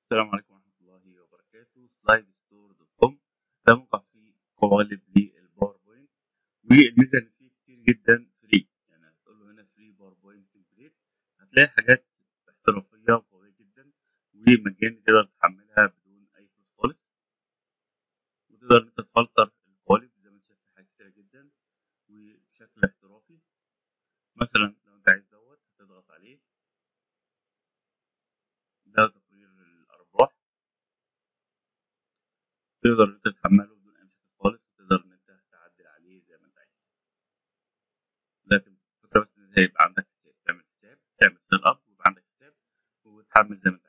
السلام عليكم ورحمة الله وبركاته سلايد ستور دوت كوم ده موقع فيه قوالب للباوربوينت والميزة إن فيه كتير جدا فري يعني هتقول له هنا فري باوربوينت تمبليت هتلاقي حاجات احترافية وقوية جدا ومجاني تقدر تحملها بدون أي فلوس خالص وتقدر إن أنت تفلتر القوالب زي ما أنت شايف في حاجات كتيرة جدا وبشكل احترافي مثلا لو أنت عايز دوت هتضغط عليه ده تقرير الأرباح تقدر إن أنت تحمله بدون أي مشاكل خالص وتقدر إن أنت تعدل عليه زي ما أنت عايز لكن الفكرة بس إن هيبقى عندك حساب تعمل حساب تعمل سيت أب ويبقى عندك حساب وتحمل زي ما أنت